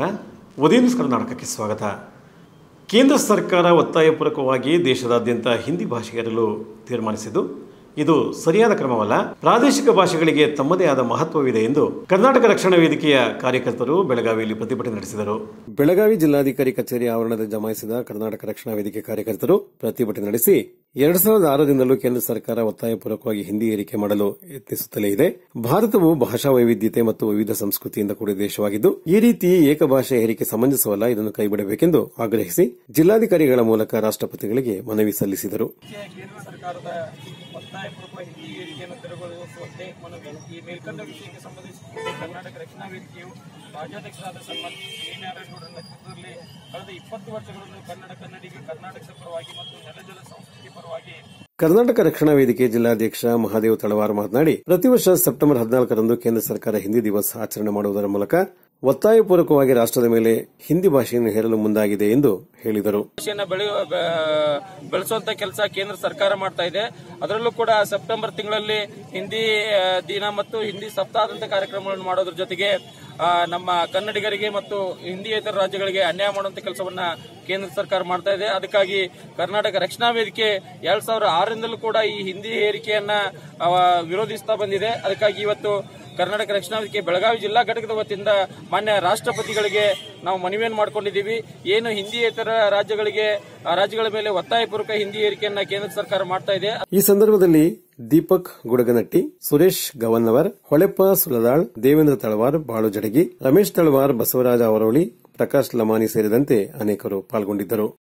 ನಮಸ್ಕಾರ ಉದಯ ನ್ಯೂಸ್ ಕರ್ನಾಟಕಕ್ಕೆ ಸ್ವಾಗತ ಕೇಂದ್ರ ಸರ್ಕಾರ ಒತ್ತಾಯಪೂರ್ವಕವಾಗಿ ದೇಶದಾದ್ಯಂತ ಹಿಂದಿ ಭಾಷೆ ಇರಲು ತೀರ್ಮಾನಿಸಿದ್ದು ಇದು ಸರಿಯಾದ ಕ್ರಮವಲ್ಲ ಪ್ರಾದೇಶಿಕ ಭಾಷೆಗಳಿಗೆ ತಮ್ಮದೇ ಆದ ಮಹತ್ವವಿದೆ ಎಂದು ಕರ್ನಾಟಕ ರಕ್ಷಣಾ ವೇದಿಕೆಯ ಕಾರ್ಯಕರ್ತರು ಬೆಳಗಾವಿಯಲ್ಲಿ ಪ್ರತಿಭಟನೆ ನಡೆಸಿದರು ಬೆಳಗಾವಿ ಜಿಲ್ಲಾಧಿಕಾರಿ ಕಚೇರಿ ಆವರಣದ ಜಮಾಯಿಸಿದ ಕರ್ನಾಟಕ ರಕ್ಷಣಾ ವೇದಿಕೆ ಕಾರ್ಯಕರ್ತರು ಪ್ರತಿಭಟನೆ ನಡೆಸಿ ಎರಡ್ ಸಾವಿರದ ಆರರಿಂದಲೂ ಕೇಂದ್ರ ಸರ್ಕಾರ ಒತ್ತಾಯಪೂರ್ವಕವಾಗಿ ಹಿಂದಿ ಏರಿಕೆ ಮಾಡಲು ಯತ್ನಿಸುತ್ತಲೇ ಇದೆ ಭಾರತವು ಭಾಷಾ ವೈವಿಧ್ಯತೆ ಮತ್ತು ವಿವಿಧ ಸಂಸ್ಕೃತಿಯಿಂದ ಕೂಡಿದ ದೇಶವಾಗಿದ್ದು ಈ ರೀತಿ ಏಕಭಾಷೆ ಹೇರಿಕೆ ಸಮಂಜಸವಲ್ಲ ಇದನ್ನು ಕೈಬಿಡಬೇಕೆಂದು ಆಗ್ರಹಿಸಿ ಜಿಲ್ಲಾಧಿಕಾರಿಗಳ ಮೂಲಕ ರಾಷ್ಟ್ರಪತಿಗಳಿಗೆ ಮನವಿ ಸಲ್ಲಿಸಿದರು ಮುಖ್ಯ ಕೇಂದ್ರ ಸರ್ಕಾರದ ಒತ್ತಾಯಪೂರ್ವಕ ಹಿಂದಿ ಏರಿಕೆಯನ್ನು ತೆರವುಗೊಳಿಸುವಂತೆ ಮನವಿ ಈ ಮೇಲ್ಕಂಡ ವಿಷಯಕ್ಕೆ ಸಂಬಂಧಿಸಿದಂತೆ ಕರ್ನಾಟಕ ರಕ್ಷಣಾ ವೇದಿಕೆಯು ರಾಜ್ಯಾಧ್ಯಕ್ಷರಾದ ಸನ್ಮಾನ್ ಕೆ ನಾರಾಯಣಗೌಡರ ನೇತೃತ್ವದಲ್ಲಿ ಕಳೆದ ಇಪ್ಪತ್ತು ವರ್ಷಗಳನ್ನು ಕನ್ನಡ ಕನ್ನಡಿಗ ಕರ್ನಾಟಕದ ಪರವಾಗಿ ಮತ್ತು ನೆಲಜಲ ಸಂಸ್ಕೃತಿ ಪರವಾಗಿ ಕರ್ನಾಟಕ ರಕ್ಷಣಾ ವೇದಿಕೆ ಜಿಲ್ಲಾಧ್ಯಕ್ಷ ಮಹಾದೇವ್ ತಳವಾರ್ ಮಾತನಾಡಿ ಪ್ರತಿ ವರ್ಷ ಸೆಪ್ಟೆಂಬರ್ ಹದಿನಾಲ್ಕರಂದು ಕೇಂದ್ರ ಸರ್ಕಾರ ಹಿಂದಿ ದಿವಸ್ ಆಚರಣೆ ಮಾಡುವುದರ ಮೂಲಕ ಒತ್ತಾಯಪೂರ್ವಕವಾಗಿ ರಾಷ್ಟ್ರದ ಮೇಲೆ ಹಿಂದಿ ಭಾಷೆಯನ್ನು ಹೇರಲು ಮುಂದಾಗಿದೆ ಎಂದು ಹೇಳಿದರು ಭಾಷೆಯನ್ನು ಬೆಳೆ ಬೆಳೆಸುವಂತ ಕೆಲಸ ಕೇಂದ್ರ ಸರ್ಕಾರ ಮಾಡ್ತಾ ಇದೆ ಅದರಲ್ಲೂ ಕೂಡ ಸೆಪ್ಟೆಂಬರ್ ತಿಂಗಳಲ್ಲಿ ಹಿಂದಿ ಆ, ದಿನ ಮತ್ತು ಹಿಂದಿ ಸಪ್ತಾಹದಂತ ಕಾರ್ಯಕ್ರಮಗಳನ್ನು ಮಾಡೋದ್ರ ಜೊತೆಗೆ ಆ, ನಮ್ಮ ಕನ್ನಡಿಗರಿಗೆ ಮತ್ತು ಹಿಂದಿಯೇತರ ರಾಜ್ಯಗಳಿಗೆ ಅನ್ಯಾಯ ಮಾಡುವಂತ ಕೆಲಸವನ್ನ ಕೇಂದ್ರ ಸರ್ಕಾರ ಮಾಡ್ತಾ ಇದೆ ಅದಕ್ಕಾಗಿ ಕರ್ನಾಟಕ ರಕ್ಷಣಾ ವೇದಿಕೆ ಎರಡ್ ಸಾವಿರದ ಆರರಿಂದಲೂ ಕೂಡ ಈ ಹಿಂದಿ ಏರಿಕೆಯನ್ನ ಆ, ವಿರೋಧಿಸ್ತಾ ಬಂದಿದೆ ಅದಕ್ಕಾಗಿ ಇವತ್ತು ಕರ್ನಾಟಕ ರಕ್ಷಣಾ ವೇದಿಕೆ ಬೆಳಗಾವಿ ಜಿಲ್ಲಾ ಘಟಕದ ವತಿಯಿಂದ ಮಾನ್ಯ ರಾಷ್ಟ್ರಪತಿಗಳಿಗೆ ನಾವು ಮನವಿಯನ್ನು ಮಾಡ್ಕೊಂಡಿದ್ದೀವಿ ಏನು ಹಿಂದಿಯೇತರ ರಾಜ್ಯಗಳಿಗೆ ಆ ರಾಜ್ಯಗಳ ಮೇಲೆ ಒತ್ತಾಯಪೂರ್ವಕ ಹಿಂದಿ ಏರಿಕೆಯನ್ನ ಕೇಂದ್ರ ಸರ್ಕಾರ ಮಾಡ್ತಾ ಇದೆ ಈ ಸಂದರ್ಭದಲ್ಲಿ ದೀಪಕ್ ಗುಡಗನಟ್ಟಿ ಸುರೇಶ್ ಗವನ್ನವರ್ ಹೊಳೆಪ್ಪ ಸುಲದಾಳ್ ದೇವೇಂದ್ರ ತಳವಾರ್ ಬಾಳು ಜಡಗಿ ರಮೇಶ್ ತಳವಾರ್ ಬಸವರಾಜ ಅವರೋಳಿ ಪ್ರಕಾಶ್ ಲಮಾನಿ ಸೇರಿದಂತೆ ಅನೇಕರು ಪಾಲ್ಗೊಂಡಿದ್ದರು